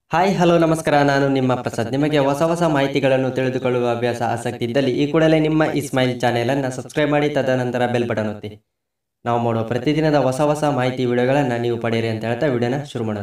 hi hello ನಮಸ್ಕಾರ ನಾನು ನಿಮ್ಮ ಪ್ರಸಾದ್ ನಿಮಗೆ ಹೊಸ ಹೊಸ ಮಾಹಿತಿಗಳನ್ನು ತಿಳಿದುಕೊಳ್ಳುವ ಅಭ್ಯಾಸ ಆಸಕ್ತಿ ಇದ್ದಲ್ಲಿ ಈ ಕೂಡಲೇ ನಿಮ್ಮ ಇಸ್ಮೈಲ್ ಚಾನೆಲ್ ಅನ್ನು ಸಬ್ಸ್ಕ್ರೈಬ್ ಮಾಡಿ ತದನಂತರ ಬೆಲ್ ಬಟನ್ ಒತ್ತಿ ನಾವು ಮಾಡುವ ಪ್ರತಿದಿನದ ಹೊಸ ಹೊಸ ಮಾಹಿತಿ ವಿಡಿಯೋಗಳನ್ನು ನೀವು ಪಡೆಯಿರಿ ಅಂತ ಹೇಳ್ತಾ ವಿಡಿಯೋನ ಶುರು ಮಾಡೋಣ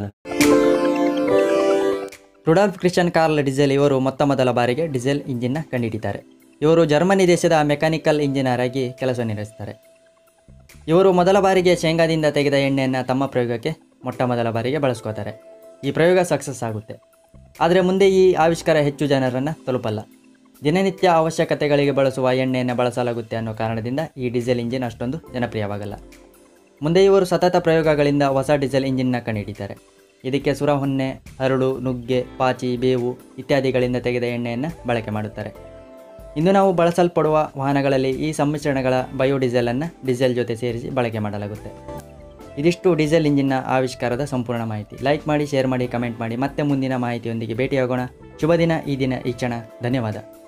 ರುಡಾಲ್ಫ್ ಕ್ರಿಶ್ಚಿಯನ್ ಕಾರ್ಲ್ ಡಿಸೆಲ್ ಇವರು ಮೊತ್ತ ಮೊದಲ ಬಾರಿಗೆ ಡಿಸೆಲ್ ಇಂಜಿನ್ನ ಕಂಡುಹಿಡಿತಾರೆ ಇವರು ಜರ್ಮನಿ ದೇಶದ ಮೆಕ್ಯಾನಿಕಲ್ ಇಂಜಿನಿಯರ್ ಆಗಿ ಕೆಲಸ ನಿರ್ವಹಿಸ್ತಾರೆ ಇವರು ಮೊದಲ ಬಾರಿಗೆ ಶೇಂಗಾದಿಂದ ತೆಗೆದ ಎಣ್ಣೆಯನ್ನು ತಮ್ಮ ಪ್ರಯೋಗಕ್ಕೆ ಮೊಟ್ಟ ಮೊದಲ ಬಾರಿಗೆ ಬಳಸ್ಕೋತಾರೆ ಈ ಪ್ರಯೋಗ ಸಕ್ಸಸ್ ಆಗುತ್ತೆ ಆದರೆ ಮುಂದೆ ಈ ಆವಿಷ್ಕಾರ ಹೆಚ್ಚು ಜನರನ್ನು ತಲುಪಲ್ಲ ದಿನನಿತ್ಯ ಅವಶ್ಯಕತೆಗಳಿಗೆ ಬಳಸುವ ಎಣ್ಣೆಯನ್ನು ಬಳಸಲಾಗುತ್ತೆ ಅನ್ನೋ ಕಾರಣದಿಂದ ಈ ಡೀಸೆಲ್ ಇಂಜಿನ್ ಅಷ್ಟೊಂದು ಜನಪ್ರಿಯವಾಗಲ್ಲ ಮುಂದೆ ಇವರು ಸತತ ಪ್ರಯೋಗಗಳಿಂದ ಹೊಸ ಡೀಸೆಲ್ ಇಂಜಿನ್ನ ಕಂಡುಹಿಡಿತಾರೆ ಇದಕ್ಕೆ ಸುರಹೊನ್ನೆ ಹರಳು ನುಗ್ಗೆ ಪಾಚಿ ಬೇವು ಇತ್ಯಾದಿಗಳಿಂದ ತೆಗೆದ ಎಣ್ಣೆಯನ್ನು ಬಳಕೆ ಮಾಡುತ್ತಾರೆ ಇಂದು ನಾವು ಬಳಸಲ್ಪಡುವ ವಾಹನಗಳಲ್ಲಿ ಈ ಸಮ್ಮಿಶ್ರಣಗಳ ಬಯೋಡೀಸೆಲನ್ನು ಡೀಸೆಲ್ ಜೊತೆ ಸೇರಿಸಿ ಬಳಕೆ ಮಾಡಲಾಗುತ್ತೆ ಇದಿಷ್ಟು ಡೀಸೆಲ್ ಇಂಜಿನ್ನ ಆವಿಷ್ಕಾರದ ಸಂಪೂರ್ಣ ಮಾಹಿತಿ ಲೈಕ್ ಮಾಡಿ ಶೇರ್ ಮಾಡಿ ಕಮೆಂಟ್ ಮಾಡಿ ಮತ್ತೆ ಮುಂದಿನ ಮಾಹಿತಿಯೊಂದಿಗೆ ಭೇಟಿಯಾಗೋಣ ಶುಭ ದಿನ ಈ ದಿನ ಈ ಕ್ಷಣ ಧನ್ಯವಾದ